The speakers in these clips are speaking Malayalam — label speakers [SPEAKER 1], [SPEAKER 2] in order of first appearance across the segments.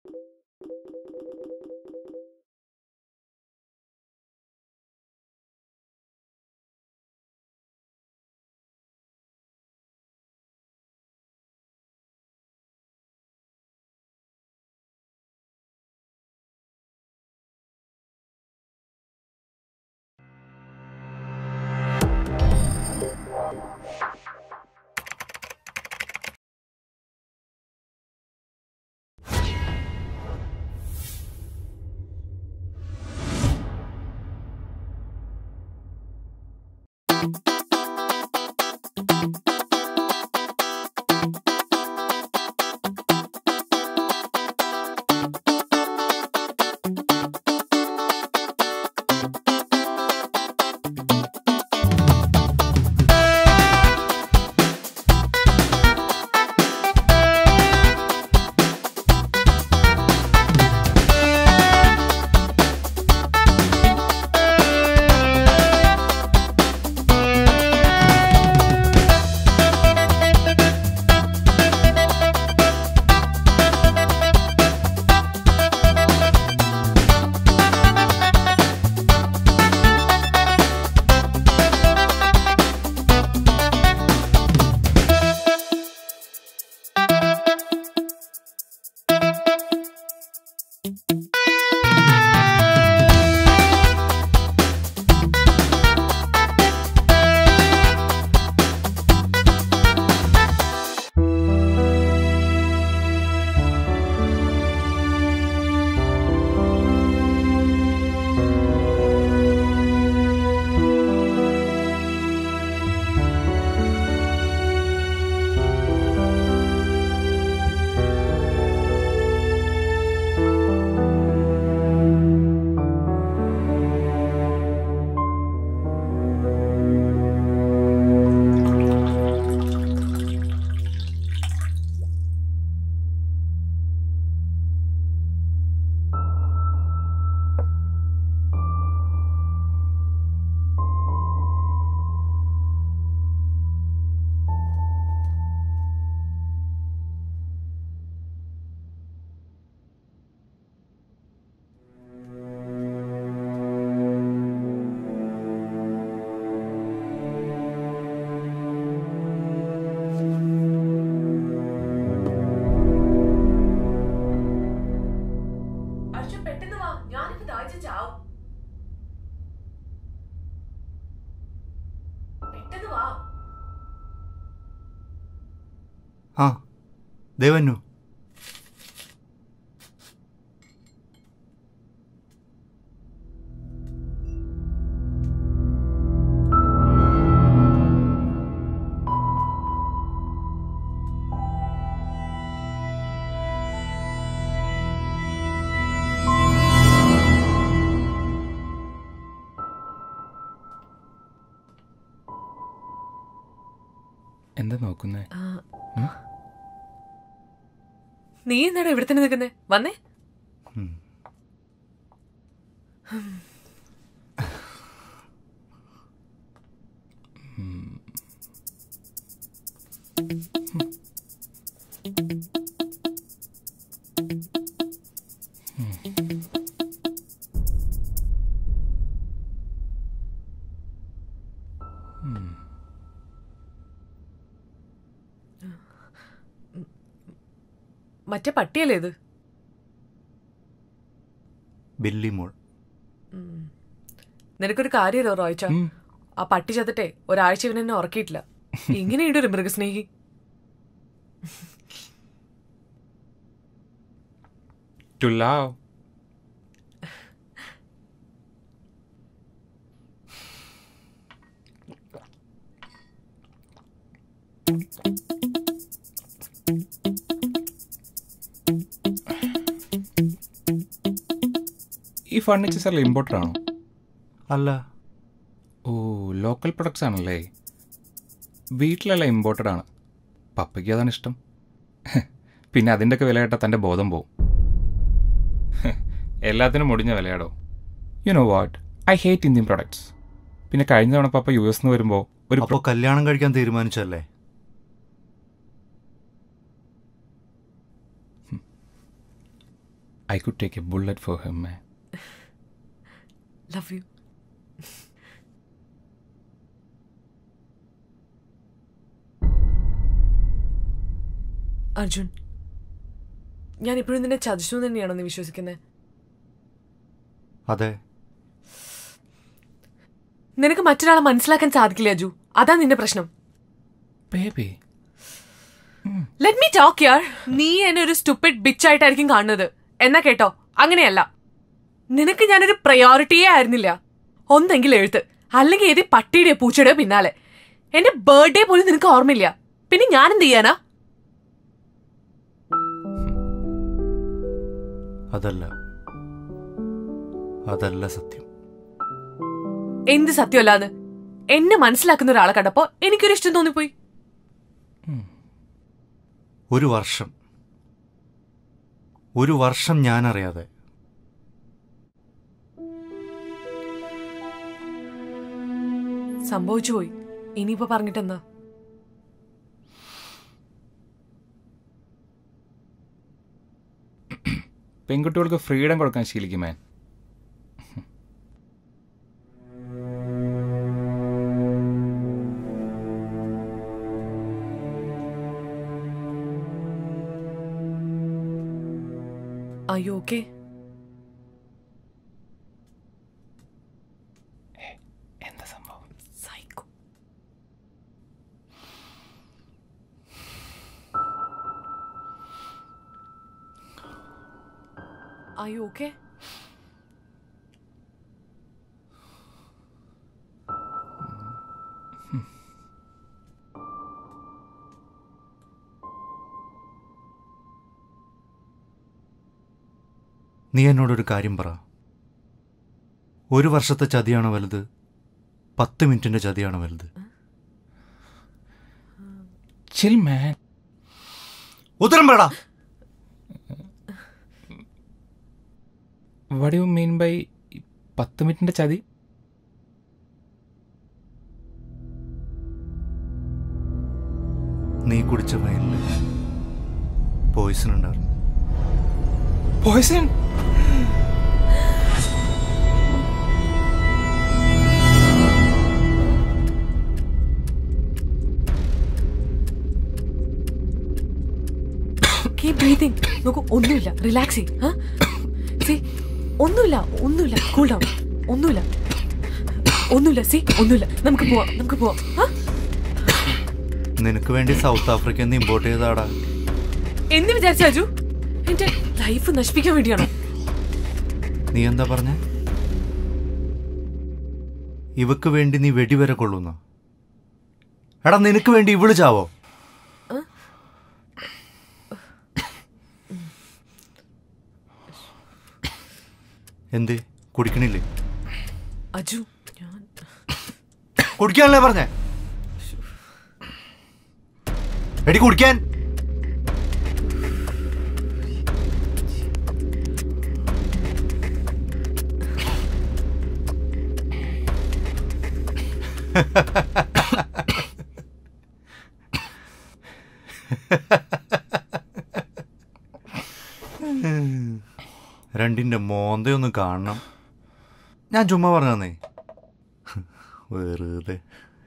[SPEAKER 1] അർജുൻ പെട്ടെന്ന് വാ ഞാനിപ്പോ ദാഹിച്ച് ചാവും പെട്ടെന്ന് വാ
[SPEAKER 2] ആ ദേവന്നു
[SPEAKER 3] എന്താ നോക്കുന്നേ
[SPEAKER 1] നീ എന്താടാ ഇവിടെ തന്നെ നിൽക്കുന്നേ വന്നേ
[SPEAKER 2] ഉം.
[SPEAKER 1] മറ്റേ പട്ടിയല്ലേ ഇത്
[SPEAKER 2] ബില്ലി മോൾ
[SPEAKER 1] നിനക്കൊരു കാര്യമല്ലോ റോയ്ച്ച
[SPEAKER 3] ഉം.
[SPEAKER 1] ആ പട്ടി ചത്തിട്ടെ ഒരാഴ്ച ഇവൻ എന്നെ ഉറക്കിയിട്ടില്ല ഇങ്ങനെയുണ്ട് ഒരു മൃഗസ്നേഹി
[SPEAKER 3] To love. ഈ ഫർണിച്ചേഴ്സ് എല്ലാം ഇമ്പോർട്ടഡ് ആണോ
[SPEAKER 2] അല്ല
[SPEAKER 3] ഓ ലോക്കൽ പ്രൊഡക്ട്സ് ആണല്ലേ വീട്ടിലെല്ലാം ഇമ്പോർട്ടഡ് ആണ് പപ്പയ്ക്ക് അതാണ് ഇഷ്ടം പിന്നെ അതിൻ്റെയൊക്കെ വില കേട്ടാൽ തൻ്റെ ബോധം പോവും എല്ലാത്തിനും മുടിഞ്ഞ വിലയാടോ you know what I hate Indian products പിന്നെ കഴിഞ്ഞ തവണ പപ്പ യു എസ് നിന്ന് വരുമ്പോൾ ഒരു
[SPEAKER 2] അപ്പോൾ കല്യാണം കഴിക്കാൻ തീരുമാനിച്ചല്ലേ
[SPEAKER 3] I could take a bullet for him man
[SPEAKER 1] love you Arjun ഞാൻ ഇപ്പോഴും നിന്നെ ചതിച്ചു എന്ന് തന്നെയാണോ നീ വിശ്വസിക്കുന്നത്
[SPEAKER 2] അതെ
[SPEAKER 1] നിനക്ക് മറ്റൊരാളെ മനസ്സിലാക്കാൻ സാധിക്കില്ല അജു അതാ നിന്റെ പ്രശ്നം
[SPEAKER 3] ബേബി
[SPEAKER 1] ലെറ്റ് മീ ടോക്ക് യാർ നീ എന്നെ ഒരു സ്റ്റുപ്പിഡ് ബിച്ച് ആയിട്ടായിരിക്കും കാണുന്നത് എന്നാ കേട്ടോ അങ്ങനെയല്ല നിനക്ക് ഞാനൊരു പ്രയോറിറ്റിയേ ആയിരുന്നില്ല ഒന്നെങ്കിൽ എഴുത്ത് അല്ലെങ്കിൽ ഏത് പട്ടിയുടെയോ പൂച്ചയുടെയോ പിന്നാലെ എന്റെ ബർത്ത്ഡേ പോലും നിനക്ക് ഓർമ്മയില്ല പിന്നെ ഞാൻ എന്ത് ചെയ്യാനാ
[SPEAKER 2] അതല്ല അതല്ല സത്യം
[SPEAKER 1] എന്ത് സത്യമല്ലാന്ന് എന്നെ മനസ്സിലാക്കുന്ന ഒരാളെ കണ്ടപ്പോ എനിക്കൊരു ഇഷ്ടം തോന്നിപ്പോയി
[SPEAKER 2] ഒരു വർഷം ഒരു വർഷം ഞാൻ അറിയാതെ
[SPEAKER 1] സംഭവിച്ചു പോയി ഇനിയിപ്പോ പറഞ്ഞിട്ടെന്താ
[SPEAKER 3] പെൺകുട്ടികൾക്ക് ഫ്രീഡം കൊടുക്കാൻ ശീലിക്കും മാൻ
[SPEAKER 1] അയ്യോ ഓക്കെ
[SPEAKER 3] എന്താ സംഭവം
[SPEAKER 1] സൈക്കോ അയ്യോ ഓക്കെ
[SPEAKER 2] നീ എന്നോടൊരു കാര്യം പറ ഒരു വർഷത്തെ ചതിയാണോ വലുത് പത്ത് മിനിറ്റിന്റെ ചതിയാണോ വലുത്
[SPEAKER 3] ചിൽ മാൻ
[SPEAKER 2] ഉത്തരം പറടാ
[SPEAKER 3] വട് യു മീൻ ബൈ പത്ത് മിനിറ്റിന്റെ ചതി
[SPEAKER 2] നീ കുടിച്ച വയലിൽ പോയിസൺ ഉണ്ടായിരുന്നു
[SPEAKER 3] പോയ്സൺ
[SPEAKER 1] കീപ് ബ്രീതിങ് നോക്കൂ ഒന്നുമില്ല റിലാക്സ് ചെയ് സി ഒന്നുമില്ല ഒന്നുമില്ല കൂൾ ഡൗൺ ഒന്നുമില്ല ഒന്നുമില്ല സി ഒന്നുമില്ല നമുക്ക് പോവാം നമുക്ക് പോവാം ആ?
[SPEAKER 2] നിനക്ക് വേണ്ടി സൗത്ത് ആഫ്രിക്കയിൽ നിന്ന് ഇമ്പോർട്ട് ചെയ്താടാ
[SPEAKER 1] എന്ന് വിചാരിച്ച അജു എന്റെ ലൈഫ് നശിപ്പിക്കാൻ വേണ്ടിയാണോ
[SPEAKER 2] നീ എന്താ പറഞ്ഞ ഇവക്ക് വേണ്ടി നീ വെടിവരെ കൊള്ളുന്ന എടാ നിനക്ക് വേണ്ടി ഇവള് ചാവോ എന്തേ കുടിക്കണില്ലേ
[SPEAKER 1] അജു ഞാൻ
[SPEAKER 2] കുടിക്കാനല്ലേ പറഞ്ഞേ എടി കുടിക്കാൻ രണ്ടിന്റെ മോന്തയൊന്ന് കാണണം ഞാൻ ചുമ്മാ പറഞ്ഞേ വെറുതെ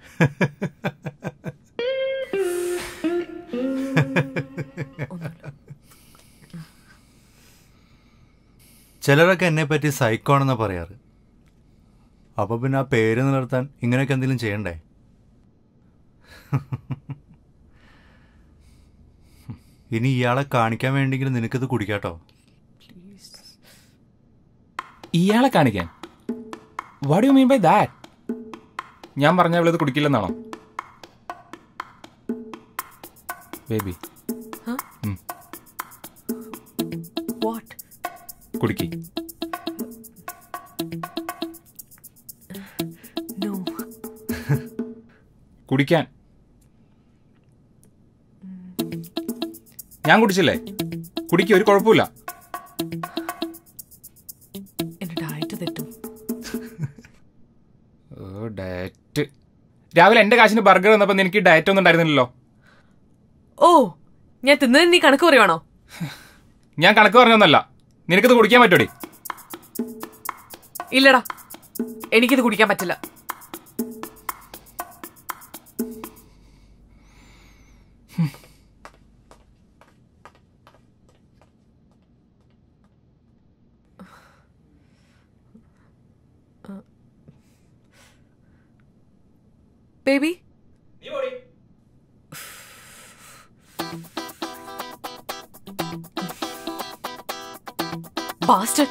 [SPEAKER 2] ചിലരൊക്കെ എന്നെ പറ്റി സൈക്കോ ആണെന്നാ പറയാറ് അപ്പൊ പിന്നെ ആ പേര് നിലനിർത്താൻ ഇങ്ങനെയൊക്കെ എന്തെങ്കിലും ചെയ്യണ്ടേ ഇനി ഇയാളെ കാണിക്കാൻ വേണ്ടെങ്കിലും നിനക്കിത് കുടിക്കാട്ടോ
[SPEAKER 3] ഇയാളെ കാണിക്കാൻ what you mean by that ഞാൻ പറഞ്ഞ അവളിത് കുടിക്കില്ലെന്നാണോ ബേബി
[SPEAKER 1] വാട്ട്
[SPEAKER 3] കുടിക്കി
[SPEAKER 1] നോ
[SPEAKER 3] കുടിക്കാൻ ഞാൻ കുടിച്ചില്ലേ കുടിക്കുക ഒരു കുഴപ്പമില്ല
[SPEAKER 1] എന്റെ ഡയറ്റ് തെറ്റും
[SPEAKER 3] ഓ ഡയറ്റ് രാവിലെ എൻ്റെ കാശിന് ബർഗർ വന്നപ്പോൾ നിനക്ക് ഡയറ്റ് ഒന്നും ഉണ്ടായിരുന്നില്ലല്ലോ
[SPEAKER 1] ഓ ഞാൻ തിന്നതിന് നീ കണക്ക് പറയുവാണോ
[SPEAKER 3] ഞാൻ കണക്ക് പറഞ്ഞൊന്നല്ല നിനക്കത് കുടിക്കാൻ പറ്റോടി
[SPEAKER 1] ഇല്ലടാ എനിക്കിത് കുടിക്കാൻ പറ്റില്ല ബേബി Bastard.